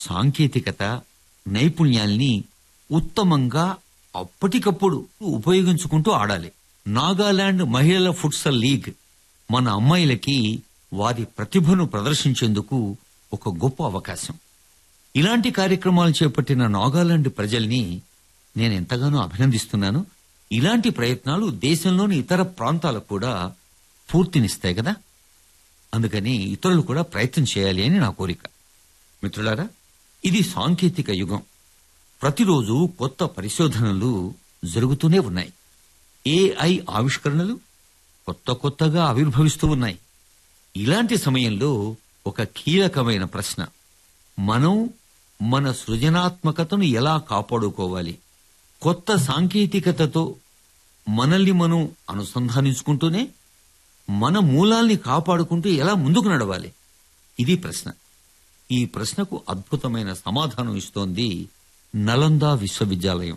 సాంకేతికత నైపుణ్యాల్ని ఉత్తమంగా అప్పటికప్పుడు ఉపయోగించుకుంటూ ఆడాలి నాగాలాండ్ మహిళల ఫుట్సల్ లీగ్ మన అమ్మాయిలకి వారి ప్రతిభను ప్రదర్శించేందుకు ఒక గొప్ప అవకాశం ఇలాంటి కార్యక్రమాలు చేపట్టిన నాగాలాండ్ ప్రజల్ని నేను ఎంతగానో అభినందిస్తున్నాను ఇలాంటి ప్రయత్నాలు దేశంలోని ఇతర ప్రాంతాలకు కూడా పూర్తినిస్తాయి కదా అందుకని ఇతరులు కూడా ప్రయత్నం చేయాలి అని నా కోరిక మిత్రులారా ఇది సాంకేతిక యుగం ప్రతిరోజు కొత్త పరిశోధనలు జరుగుతూనే ఉన్నాయి ఏఐ ఆవిష్కరణలు కొత్త కొత్తగా ఆవిర్భవిస్తూ ఉన్నాయి ఇలాంటి సమయంలో ఒక కీలకమైన ప్రశ్న మనం మన సృజనాత్మకతను ఎలా కాపాడుకోవాలి కొత్త సాంకేతికతతో మనల్ని మనం అనుసంధానించుకుంటూనే మన మూలాల్ని కాపాడుకుంటూ ఎలా ముందుకు నడవాలి ఇది ప్రశ్న ఈ ప్రశ్నకు అద్భుతమైన సమాధానం ఇస్తోంది నలందా విశ్వవిద్యాలయం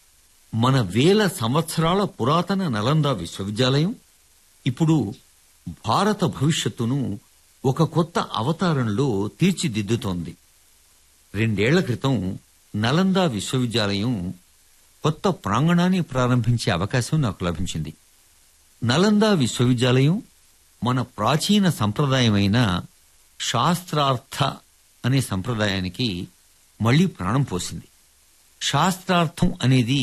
మన వేల సంవత్సరాల పురాతన నలందా విశ్వవిద్యాలయం ఇప్పుడు భారత భవిష్యత్తును ఒక కొత్త అవతారంలో తీర్చిదిద్దుతోంది రెండేళ్ల క్రితం నలందా విశ్వవిద్యాలయం కొత్త ప్రాంగణాన్ని ప్రారంభించే అవకాశం నాకు లభించింది నలందా విశ్వవిద్యాలయం మన ప్రాచీన సంప్రదాయమైన శాస్త్రార్థ అనే సంప్రదాయానికి మళ్లీ ప్రాణం పోసింది శాస్త్రార్థం అనేది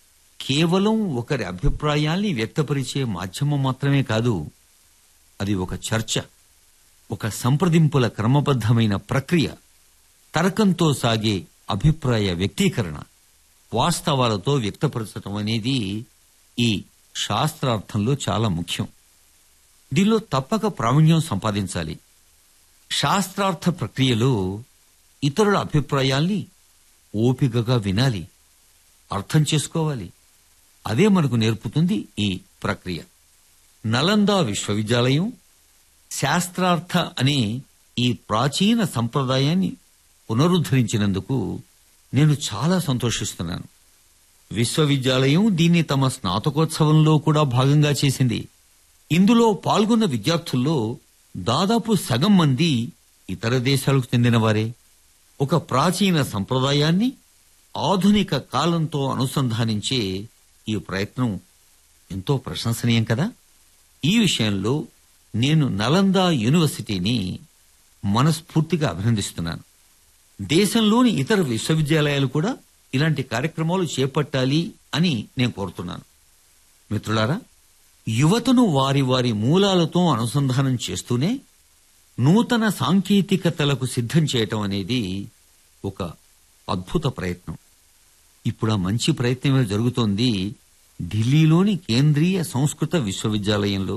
కేవలం ఒకరి అభిప్రాయాల్ని వ్యక్తపరిచే మాధ్యమం మాత్రమే కాదు అది ఒక చర్చ ఒక సంప్రదింపుల క్రమబద్ధమైన ప్రక్రియ తర్కంతో సాగే అభిప్రాయ వ్యక్తీకరణ వాస్తవాలతో వ్యక్తపరచటం అనేది ఈ శాస్త్రార్థంలో చాలా ముఖ్యం దీనిలో తప్పక ప్రావీణ్యం సంపాదించాలి శాస్త్రార్థ ప్రక్రియలో ఇతరుల అభిప్రాయాల్ని ఓపికగా వినాలి అర్థం చేసుకోవాలి అదే మనకు నేర్పుతుంది ఈ ప్రక్రియ నలందా విశ్వవిద్యాలయం శాస్త్రార్థ అనే ఈ ప్రాచీన సంప్రదాయాన్ని పునరుద్ధరించినందుకు నేను చాలా సంతోషిస్తున్నాను విశ్వవిద్యాలయం దీన్ని తమ స్నాతకోత్సవంలో కూడా భాగంగా చేసింది ఇందులో పాల్గొన్న విద్యార్థుల్లో దాదాపు సగం మంది ఇతర దేశాలకు చెందినవారే ఒక ప్రాచీన సంప్రదాయాన్ని ఆధునిక కాలంతో అనుసంధానించే ఈ ప్రయత్నం ఎంతో ప్రశంసనీయం కదా ఈ విషయంలో నేను నలందా యూనివర్సిటీని మనస్ఫూర్తిగా అభినందిస్తున్నాను దేశంలోని ఇతర విశ్వవిద్యాలయాలు కూడా ఇలాంటి కార్యక్రమాలు చేపట్టాలి అని నేను కోరుతున్నాను మిత్రులారా యువతను వారి వారి మూలాలతో అనుసంధానం చేస్తూనే నూతన సాంకేతికతలకు సిద్ధం చేయటం అనేది ఒక అద్భుత ప్రయత్నం ఇప్పుడు ఆ మంచి ప్రయత్నమే జరుగుతోంది ఢిల్లీలోని కేంద్రీయ సంస్కృత విశ్వవిద్యాలయంలో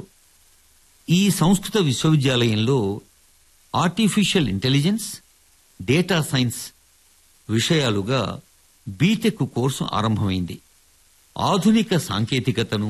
ఈ సంస్కృత విశ్వవిద్యాలయంలో ఆర్టిఫిషియల్ ఇంటెలిజెన్స్ డేటా సైన్స్ విషయాలుగా బీటెక్ కోర్సు ఆరంభమైంది ఆధునిక సాంకేతికతను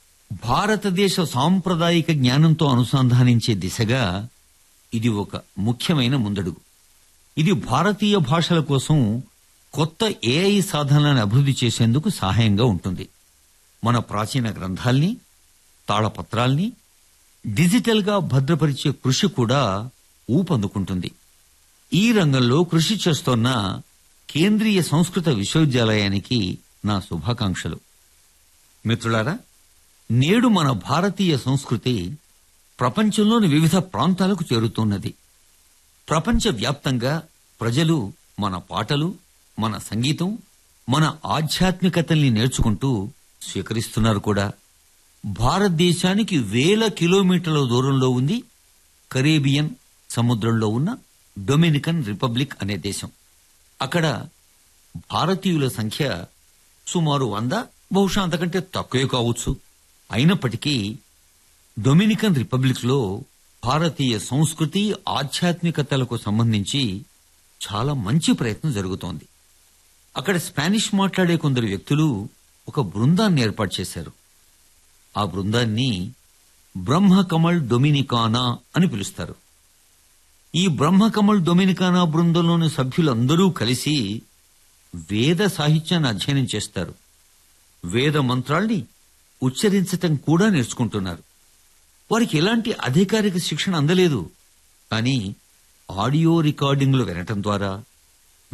భారతదేశ సాంప్రదాయిక జ్ఞానంతో అనుసంధానించే దిశగా ఇది ఒక ముఖ్యమైన ముందడుగు ఇది భారతీయ భాషల కోసం కొత్త ఏఐ సాధనాలను అభివృద్ధి చేసేందుకు సహాయంగా ఉంటుంది మన ప్రాచీన గ్రంథాల్ని తాళపత్రాల్ని డిజిటల్ గా భద్రపరిచే కృషి కూడా ఊపందుకుంటుంది ఈ రంగంలో కృషి చేస్తోన్న కేంద్రీయ సంస్కృత విశ్వవిద్యాలయానికి నా శుభాకాంక్షలు మిత్రులారా నేడు మన భారతీయ సంస్కృతి ప్రపంచంలోని వివిధ ప్రాంతాలకు చేరుతున్నది ప్రపంచవ్యాప్తంగా ప్రజలు మన పాటలు మన సంగీతం మన ఆధ్యాత్మికతల్ని నేర్చుకుంటూ స్వీకరిస్తున్నారు కూడా భారతదేశానికి వేల కిలోమీటర్ల దూరంలో ఉంది కరేబియన్ సముద్రంలో ఉన్న డొమినికన్ రిపబ్లిక్ అనే దేశం అక్కడ భారతీయుల సంఖ్య సుమారు వంద బహుశా అంతకంటే తక్కువే కావచ్చు అయినప్పటికీ డొమినికన్ రిపబ్లిక్ లో భారతీయ సంస్కృతి ఆధ్యాత్మికతలకు సంబంధించి చాలా మంచి ప్రయత్నం జరుగుతోంది అక్కడ స్పానిష్ మాట్లాడే కొందరు వ్యక్తులు ఒక బృందాన్ని ఏర్పాటు చేశారు ఆ బృందాన్ని బ్రహ్మకమల్ డొమినికానా అని పిలుస్తారు ఈ బ్రహ్మకమల్ డొమినికానా బృందంలోని సభ్యులందరూ కలిసి వేద సాహిత్యాన్ని అధ్యయనం చేస్తారు వేద మంత్రాల్ని ఉచ్చరించటం కూడా నేర్చుకుంటున్నారు వారికి ఎలాంటి అధికారిక శిక్షణ అందలేదు కానీ ఆడియో రికార్డింగ్లు వినటం ద్వారా